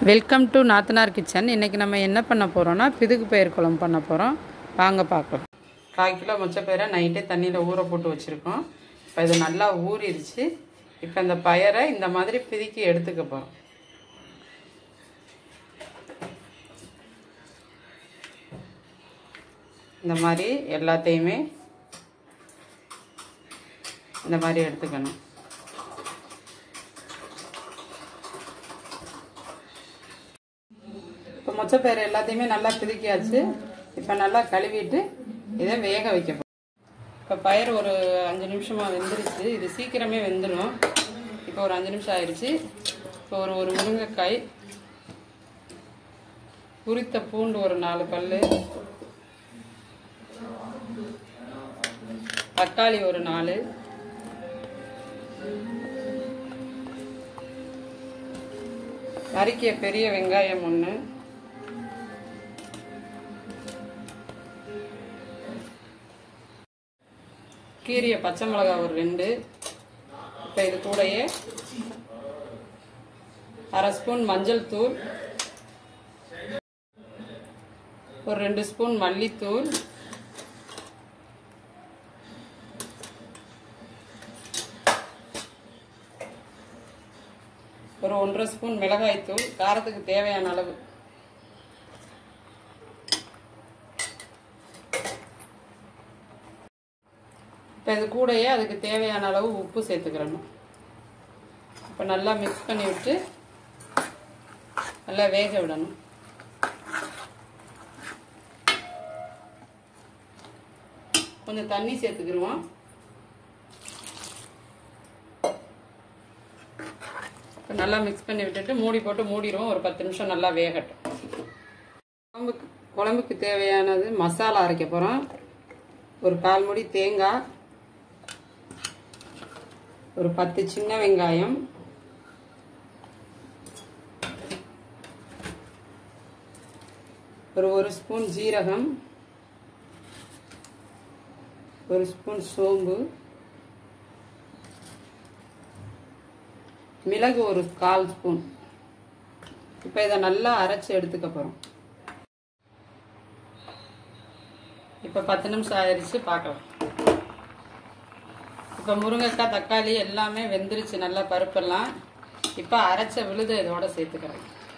welcome to நாத்தனார் kitchen இன்றைக்கி நம்ம என்ன பண்ண போகிறோம்னா பிதுகு பயிர் குழம்பு பண்ண போகிறோம் வாங்க பார்க்கலாம் கால் கிலோ மொச்சப்பயிரை நைட்டே தண்ணியில் ஊற போட்டு வச்சுருக்கோம் இப்போ இது நல்லா ஊறிடுச்சு இப்போ இந்த பயரை இந்த மாதிரி பிதுக்கி எடுத்துக்க போகிறோம் இந்த மாதிரி எல்லாத்தையுமே இந்த மாதிரி எடுத்துக்கணும் இப்போ மொச்சப்பயிறு எல்லாத்தையுமே நல்லா பிதுக்கியாச்சு இப்போ நல்லா கழுவிட்டு இதை வேக வைக்க போகிறோம் இப்போ பயிர் ஒரு அஞ்சு நிமிஷமாக வெந்துருச்சு இது சீக்கிரமே வெந்துடும் இப்போ ஒரு அஞ்சு நிமிஷம் ஆயிடுச்சு இப்போ ஒரு ஒரு முருங்கைக்காய் உரித்த பூண்டு ஒரு நாலு பல் தக்காளி ஒரு நாலு நறுக்கிய பெரிய வெங்காயம் ஒன்று கீரிய பச்சை மிளகாய் ஒரு ரெண்டு இப்போ இது கூடயே அரை ஸ்பூன் மஞ்சள் தூள் ஒரு ரெண்டு ஸ்பூன் மல்லித்தூள் ஒரு ஒன்றரை ஸ்பூன் மிளகாய்த்தூள் காரத்துக்கு தேவையான அளவு இப்போ இது கூடயே அதுக்கு தேவையான அளவு உப்பு சேர்த்துக்கிறணும் இப்போ நல்லா மிக்ஸ் பண்ணி விட்டு நல்லா வேக விடணும் கொஞ்சம் தண்ணி சேர்த்துக்கிருவோம் இப்போ நல்லா மிக்ஸ் பண்ணி விட்டுட்டு மூடி போட்டு மூடிடுவோம் ஒரு பத்து நிமிஷம் நல்லா வேகட்டும் குழம்புக்கு குழம்புக்கு தேவையானது மசாலா அரைக்க போகிறோம் ஒரு கால் முடி தேங்காய் ஒரு பத்து சின்ன வெங்காயம் ஒரு ஒரு ஸ்பூன் ஜீரகம் ஒரு ஸ்பூன் சோம்பு மிளகு ஒரு கால் ஸ்பூன் இப்போ இதை நல்லா அரைச்சி எடுத்துக்க போகிறோம் இப்போ பத்து நிமிஷம் ஆயிடுச்சு பார்க்கலாம் இப்போ முருங்கைக்காய் தக்காளி எல்லாமே வெந்துருச்சு நல்லா பருப்பெல்லாம் இப்போ அரைச்ச விழுது இதோட சேர்த்துக்கிறேன்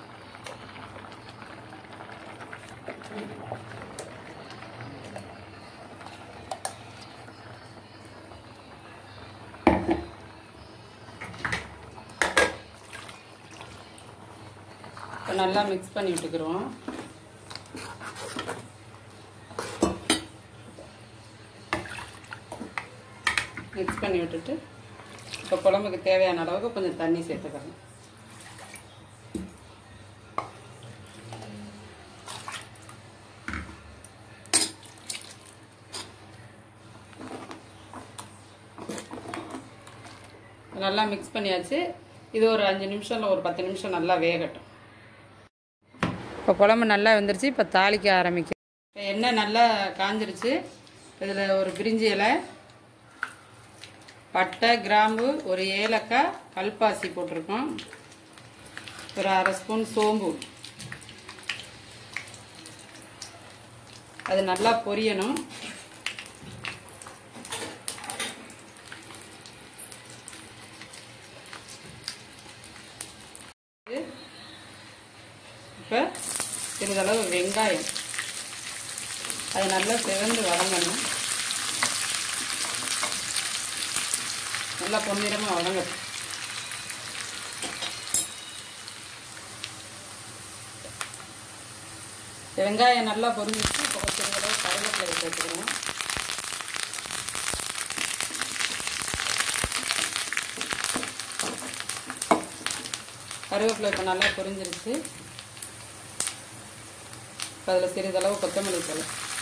இப்போ நல்லா மிக்ஸ் பண்ணி விட்டுக்கிறோம் மிக்ஸ் பண்ணி விட்டுட்டு இப்போ குழம்புக்கு தேவையான அளவுக்கு கொஞ்சம் தண்ணி சேர்த்துக்கிறோம் நல்லா மிக்ஸ் பண்ணியாச்சு இது ஒரு அஞ்சு நிமிஷம் இல்லை ஒரு பத்து நிமிஷம் நல்லா வேகட்டும் இப்போ குழம்பு நல்லா வெந்துருச்சு இப்போ தாளிக்க ஆரம்பிக்கும் இப்போ எண்ணெய் நல்லா காஞ்சிருச்சு இதில் ஒரு பிரிஞ்சி இலை பட்டை கிராம்பு ஒரு ஏலக்காய் கல்பாசி போட்டிருக்கோம் ஒரு அரை ஸ்பூன் சோம்பு அது நல்லா பொரியணும் இப்போ சிறிதளவு வெங்காயம் அது நல்லா சிவந்து வதங்கணும் நல்லா பொன்னிறமாக வதங்கட்டும் வெங்காயம் நல்லா பொரிஞ்சிச்சு இப்போ கொஞ்சம் சிறிதளவு கருவேப்பிலை சேர்த்துக்கிறோம் கருவேப்பிலை இப்போ நல்லா பொரிஞ்சிருச்சு இப்போ அதில் சிறிதளவு கொத்தமல்லி தலை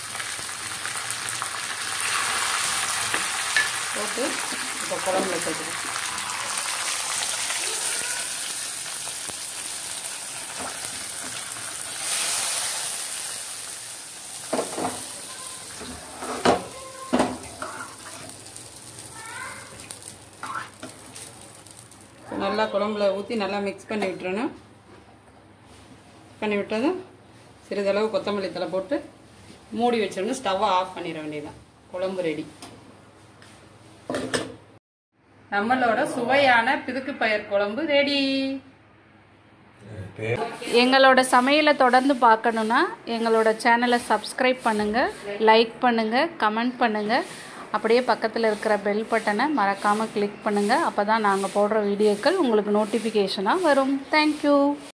போட்டு இப்போ குழம்புல சேர்த்துக்கலாம் நல்லா குழம்புல ஊற்றி நல்லா மிக்ஸ் பண்ணி விட்டுறணும் பண்ணி விட்டதும் சிறிதளவு கொத்தமல்லி தலை போட்டு மூடி வச்சோம்னா ஸ்டவ்வை ஆஃப் பண்ணிட வேண்டியதுதான் குழம்பு ரெடி நம்மளோட சுவையான பிதுக்கு பயிர் குழம்பு ரெடி எங்களோட சமையலை தொடர்ந்து பார்க்கணுன்னா எங்களோட சேனலை சப்ஸ்கிரைப் பண்ணுங்கள் லைக் பண்ணுங்கள் கமெண்ட் பண்ணுங்கள் அப்படியே பக்கத்தில் இருக்கிற பெல் பட்டனை மறக்காமல் கிளிக் பண்ணுங்கள் அப்போ தான் நாங்கள் போடுற வீடியோக்கள் உங்களுக்கு நோட்டிஃபிகேஷனாக வரும் தேங்க்யூ